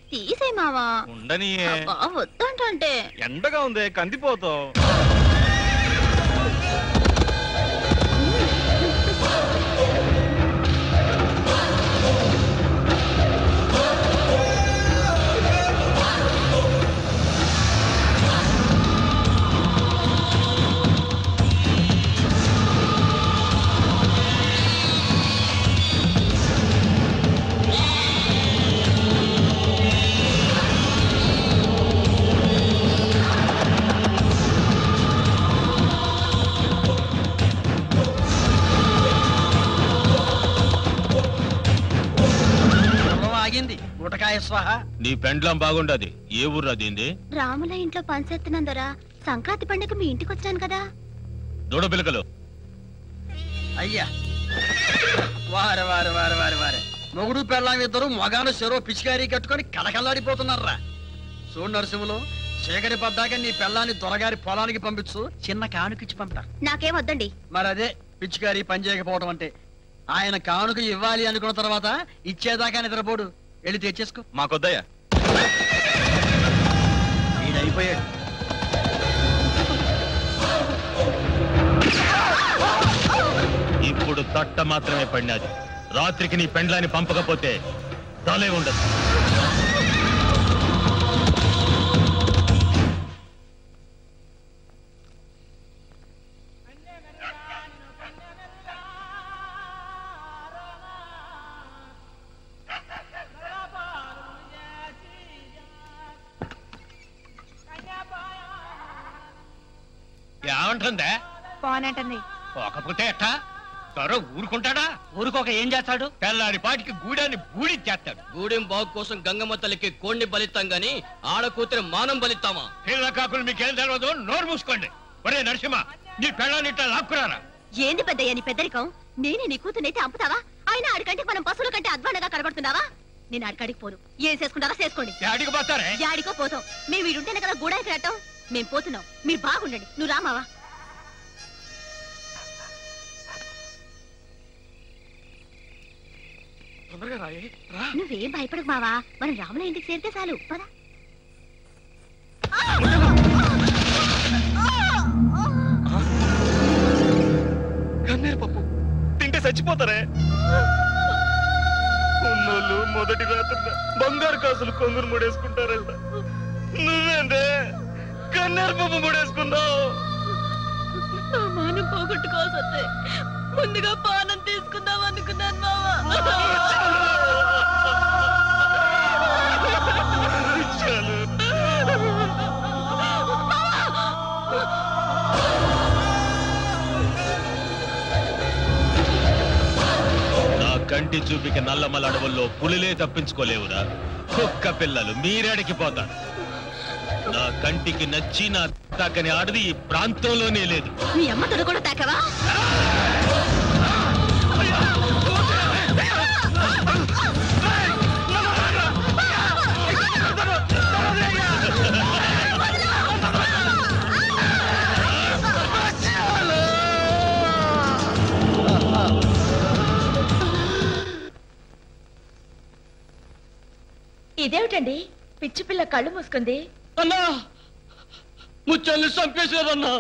తీసే మావా ఉండని అబ్బా, వద్దంటే ఎండగా ఉంది కందిపోతావు గుర్రం ఆగింది గుటకాయ స్వాహ నీ పెండ్లం బాగుండది ఏ ఊర్రా దీంది రాముల ఇంట్లో పనిచేస్తున్నందరా సంక్రాంతి పండుగ మీ ఇంటికి వచ్చాను కదా దూడపిలకలు అయ్యా వారే వారే వారే వారే వారే మొగుడు పెళ్ళాం ఇద్దరు మగాను చెరో పిచికారీ కట్టుకొని కలకల్లాడిపోతున్నారా చూడు నరసింహులు చీకటి పడ్డాక నీ పెళ్ళాన్ని దొరగారి పొలానికి పంపించు చిన్న కానుకిచ్చి పంపుతా నాకేం వద్దండి మరి అదే పిచ్చికారి పని చేయకపోవడం అంటే ఆయన కానుక ఇవ్వాలి అనుకున్న తర్వాత ఇచ్చేదాకా నిద్రపోడు వెళ్ళి తెచ్చేసుకో మాకొద్దయ్యా వీడైపోయాడు ఇప్పుడు తట్ట మాత్రమే పడినది రాత్రికి నీ పెండ్లాన్ని పంపకపోతే తలే ఉండదు ఏమంటుందే పోనంటుంది పోకపోతే ఎట్టా త్వర ఊరుకుంటాడా ఊరుకోక ఏం చేస్తాడు తెల్లారి పాటికి గూడాన్ని బూడిచ్చేస్తాడు గూడెం బాగు కోసం గంగమ్మ తల్లికి కోడిని బలిస్తాం గాని ఆడ కూతురి మానం బలిస్తామా పిల్ల కాకులు మీకేం తెలియదు నోరు మూసుకోండి ఒరే నరసింహ నీ పెళ్ళాన్ని ఇట్లా లాక్కురారా ఏంది పెద్దయ్య నీ పెద్దరికం నేనే నీ కూతునైతే అంపుతావా ఆయన ఆడికంటే మనం పశువుల కంటే అధ్వానంగా కనబడుతున్నావా నేను ఆడికాడికి పోను ఏం చేసుకుంటావా చేసుకోండి యాడికి పోతారే యాడికో పోతాం మేము వీడుంటేనే కదా గూడానికి రావటం మేము పోతున్నాం మీరు బాగుండండి నువ్వు రామావా తొందరగా రాయే రా నువ్వేం భయపడకు మావా మనం రాముల ఇంటికి చేరితే చాలు పద కన్నీరు పప్పు తింటే చచ్చిపోతారే ఉన్నోళ్ళు మొదటి రాత్రి బంగారు కాసులు కొంగురు ముడేసుకుంటారంట నువ్వేందే కన్నీరు పప్పు ముడేసుకున్నావు మానం పోగొట్టుకోవాల్సి ముందుగా పానం తీసుకుందాం అనుకున్నాను మావా చాలు నా కంటి చూపికి నల్లమల అడవుల్లో పులిలే తప్పించుకోలేవురా కుక్క పిల్లలు మీరేడికి పోతారు నా కంటికి నచ్చి నా తాకని ఆడది ఈ ప్రాంతంలోనే లేదు మీ అమ్మ తొడ కూడా తాకవా ఇదేమిటండి పిచ్చి పిల్ల కళ్ళు మూసుకుంది అన్నా ముచ్చల్ని చంపేశారన్నా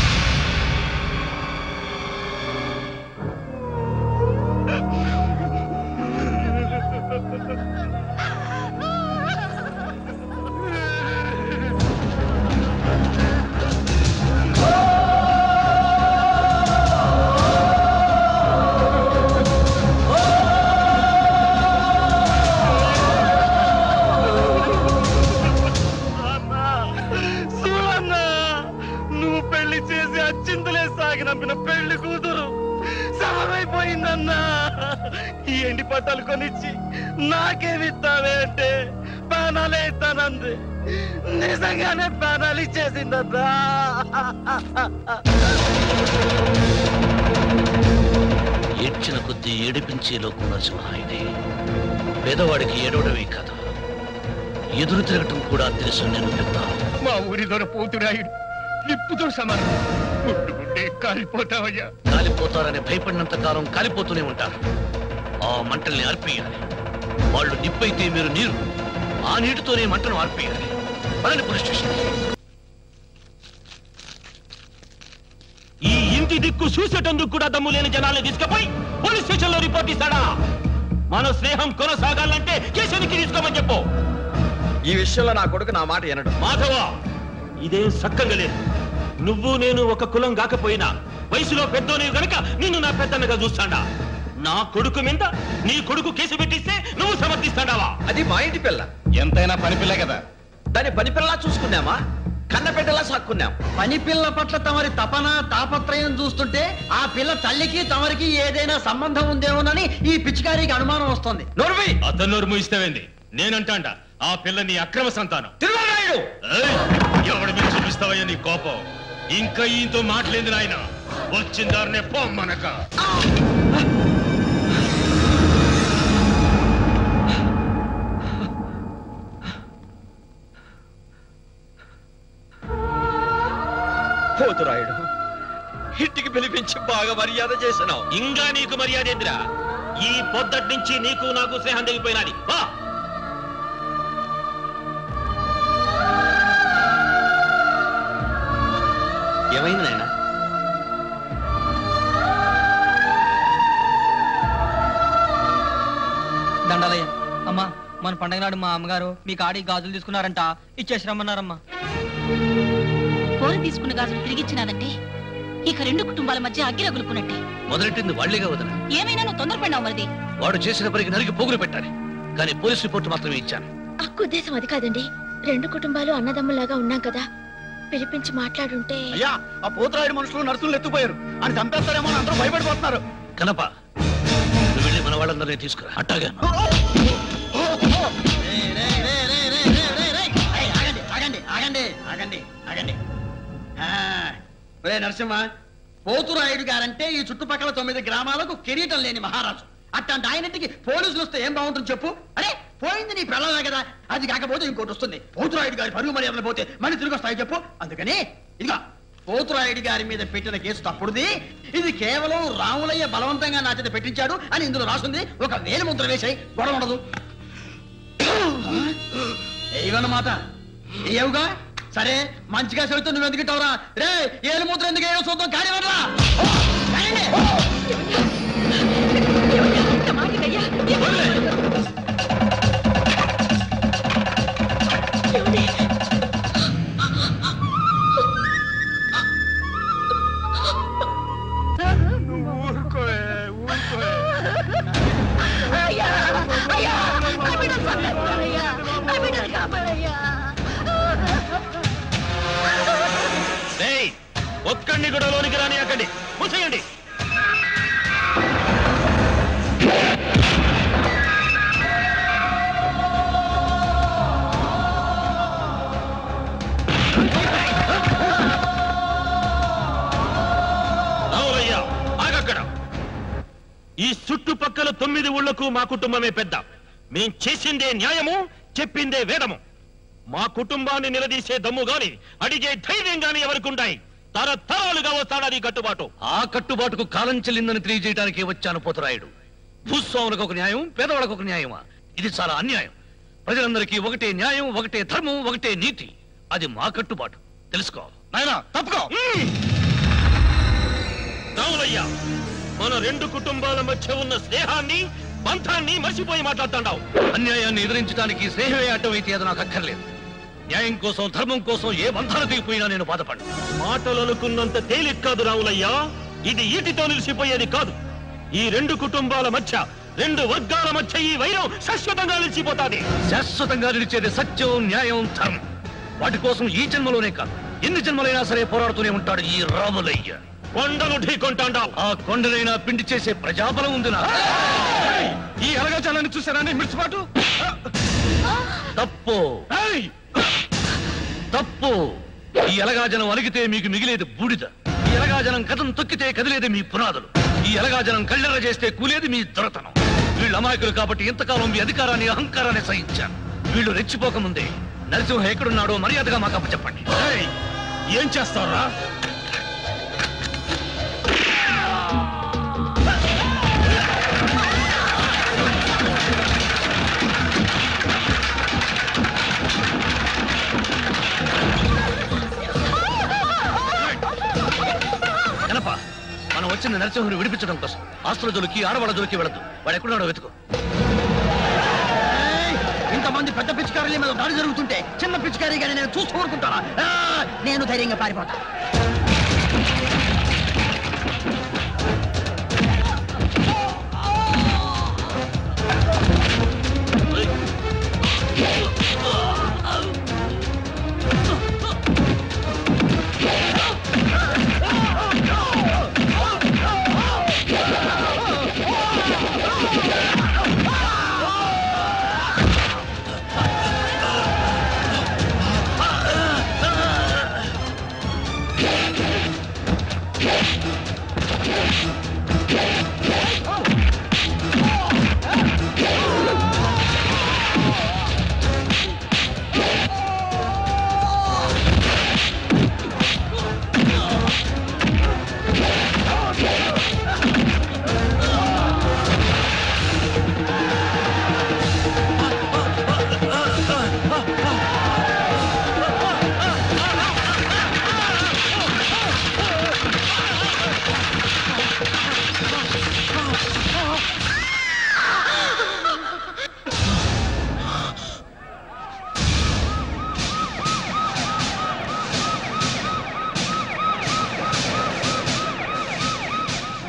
అన్నా చూడన్నా నువ్వు పెళ్లి చేసి అచ్చింతలే సాగినంపిన పెళ్లి కూతురు సమమైపోయిందన్నా ఈ ఎండి పట్టాలు కొనిచ్చి నాకేమిస్తావే అంటే బాణాలే ఇస్తానంది నిజంగానే బాణాలు ఇచ్చేసిందన్నా ఏడ్చిన కొద్దీ ఏడిపించే లోకం నరసింహాయుడే పేదవాడికి ఏడవడమే కాదు ఎదురు తిరగటం కూడా తెలుసు నేను పెద్ద మా ఊరి దొర పోతురాయుడు నిప్పుతో సమానం ముట్టుకుంటే కాలిపోతావయ్యా కాలిపోతారని భయపడినంత కాలం కాలిపోతూనే ఉంటారు ఆ మంటల్ని ఆర్పేయాలి వాళ్ళు నిప్పైతే మీరు నీరు ఆ నీటితోనే మంటను ఆర్పేయాలి పదండి పోలీస్ స్టేషన్ ఈ ఇంటి దిక్కు చూసేటందుకు కూడా దమ్ము లేని జనాల్ని తీసుకుపోయి పోలీస్ స్టేషన్ లో రిపోర్ట్ ఇస్తాడా మన స్నేహం కొనసాగాలంటే కేసునికి తీసుకోమని చెప్పు ఈ విషయంలో నా కొడుకు నా మాట వినడు మాధవ ఇదేం సక్కంగా లేదు నువ్వు నేను ఒక కులం కాకపోయినా వయసులో పెద్దోని గనక నిన్ను నా పెద్దన్నగా చూస్తాడా నా కొడుకు మీద నీ కొడుకు కేసు పెట్టిస్తే నువ్వు సమర్థిస్తాడావా అది మా ఇంటి పిల్ల ఎంతైనా పని పిల్ల కదా దాన్ని పని పిల్లలా చూసుకున్నామా కన్న బిడ్డలా సాక్కున్నాం పని పిల్ల పట్ల తమరి తపన తాపత్రయం చూస్తుంటే ఆ పిల్ల తల్లికి తమరికి ఏదైనా సంబంధం ఉందేమోనని ఈ పిచ్చికారికి అనుమానం వస్తుంది నోర్వి అతను నోరు ముయిస్తావేంది నేనంటాండా ఆ పిల్ల నీ అక్రమ సంతానం తిరుమలనాయుడు ఏయ్! ఎవడి మీద చూపిస్తావయ్యా నీ కోపం ఇంకా ఈయంతో మాట్లాడింది నాయన వచ్చిన దారినే పొమ్మనక పోతురాయుడు ఇంటికి పిలిపించి బాగా మర్యాద చేసినావు ఇంకా నీకు మర్యాద ఏందిరా ఈ పొద్దటి నుంచి నీకు నాకు స్నేహం తెగిపోయినది వా ఏమైంది నాయన దండాలయ్య అమ్మా మన పండగ నాడు మా అమ్మగారు మీ కాడి గాజులు తీసుకున్నారంట ఇచ్చేసి రమ్మన్నారమ్మా కోరి తీసుకున్న గాజులు తిరిగిచ్చినాదంటే ఇక రెండు కుటుంబాల మధ్య అగ్గి రగులుకున్నట్టే మొదలెట్టింది వాళ్లేగా వదిన ఏమైనా నువ్వు తొందరపడినావు మరిది వాడు చేసిన పనికి నరికి పోగులు పెట్టాలి కానీ పోలీస్ రిపోర్ట్ మాత్రమే ఇచ్చాను అక్కు ఉద్దేశం అది కాదండి రెండు కుటుంబాలు అన్నదమ్ములాగా ఉన్నాం కదా పిలిపించి మాట్లాడుంటే అయ్యా ఆ పోతురాయుడు మనుషులు నర్సులు ఎత్తుపోయారు అని చంపేస్తారేమో అని అందరూ భయపడిపోతున్నారు కనప నువ్వు వెళ్ళి మన వాళ్ళందరినీ తీసుకురా అట్టాగా ఆగండి ఆగండి ఆగండి ఆగండి ఆగండి ఆ, ఒరే నరసింహ పోతురాయుడు గారంటే ఈ చుట్టుపక్కల తొమ్మిది గ్రామాలకు కిరీటం లేని మహారాజు అట్లాంటి ఆయనటికి పోలీసులు వస్తే ఏం బాగుంటుంది చెప్పు అరే పోయింది నీ ప్రళమే కదా అది కాకపోతే ఇంకోటి వస్తుంది పోతురాయుడు గారి పరుగు మర్యాదలు పోతే మళ్ళీ తిరిగి వస్తాయి చెప్పు అందుకని ఇదిగా పోతురాయుడు గారి మీద పెట్టిన కేసు తప్పుడుది ఇది కేవలం రాములయ్య బలవంతంగా నా చేత పెట్టించాడు అని ఇందులో రాసింది ఒక వేలు ముద్ర వేసాయి గొడవ ఉండదు ఏవన్నమాట ఏవుగా సరే మంచిగా చెబుతూ నువ్వు ఎందుకు ఇట్టవరా రే ఏలు ముద్ర ఎందుకు ఏవో చూద్దాం కార్యవర్రా ఊరుకోవే ఊరుకోవే ఏయ్! ఒక్కడిని కూడా లోనికి రాని అక్కడి మూసేయండి రావులయ్య, ఆగక్కడ ఈ చుట్టుపక్కల తొమ్మిది ఊళ్ళకు మా కుటుంబమే పెద్ద మేం చేసిందే న్యాయము చెప్పిందే వేదము మా కుటుంబాన్ని నిలదీసే దమ్ము గాని అడిగే ధైర్యం గాని ఎవరికుంటాయి తరతరాలుగా వస్తాడది కట్టుబాటు ఆ కట్టుబాటుకు కాలం చెల్లిందని తెలియజేయడానికి వచ్చాను పోతరాయుడు భూస్వాములకు ఒక న్యాయం పేదవాళ్ళకు ఒక న్యాయమా ఇది చాలా అన్యాయం ప్రజలందరికీ ఒకటే న్యాయం ఒకటే ధర్మం ఒకటే నీతి అది మా కట్టుబాటు తెలుసుకో నాయనా తప్పుకో రావులయ్య మన రెండు కుటుంబాల మధ్య ఉన్న స్నేహాన్ని బంధాన్ని మర్చిపోయి మాట్లాడుతున్నావు అన్యాయాన్ని ఎదిరించడానికి స్నేహమే అడ్డమైతే అది నాకు అక్కర్లేదు న్యాయం కోసం ధర్మం కోసం ఏ బంధాలు దిగిపోయినా నేను బాధపడ్డా మాటలు అనుకున్నంత తేలిక కాదు రావులయ్య ఇది ఈటితో నిలిచిపోయేది కాదు ఈ రెండు కుటుంబాల మధ్య రెండు వర్గాల మధ్య ఈ వైరం శాశ్వతంగా నిలిచిపోతాది శాశ్వతంగా నిలిచేది సత్యం న్యాయం ధర్మం వాటి కోసం ఈ జన్మలోనే కాదు ఎన్ని జన్మలైనా సరే పోరాడుతూనే ఉంటాడు ఈ రాములయ్య కొండలు ఢీకొంటాండావు ఆ కొండనైనా పిండి చేసే ప్రజాబలం ఉంది నా ఈ అలగజాలాన్ని చూసారా మిర్చిపాటు తప్పు తప్పు ఈ ఎలగాజనం అలిగితే మీకు మిగిలేది బూడిద ఈ ఎలగాజనం కథం తొక్కితే కదిలేది మీ పునాదులు ఈ ఎలగాజనం కళ్ళెర చేస్తే కూలేది మీ దొరతనం వీళ్ళు అమాయకులు కాబట్టి ఇంతకాలం మీ అధికారాన్ని అహంకారాన్ని సహించాను వీళ్ళు రెచ్చిపోకముందే నరసింహ ఎక్కడున్నాడో మర్యాదగా మాకు అప్పచెప్పండి ఏయ్, ఏం చేస్తారా చిన్న నరసింహుని విడిపించడం కోసం ఆస్తుల జోలికి ఆడవాళ్ళ జోలికి వెళ్ళదు వాడు ఎక్కడున్నాడో వెతుకు ఏయ్! ఇంతమంది పెద్ద పిచ్చికారుల మీద దాడి జరుగుతుంటే చిన్న పిచ్చికారి గాని నేను చూస్తూ ఊరుకుంటానా ఆ! నేను ధైర్యంగా పారిపోతా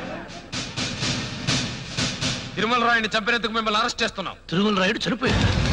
తిరుమల రాయుడిని చంపినందుకు మిమ్మల్ని అరెస్ట్ చేస్తున్నాం తిరుమల రాయుడు చనిపోయాడు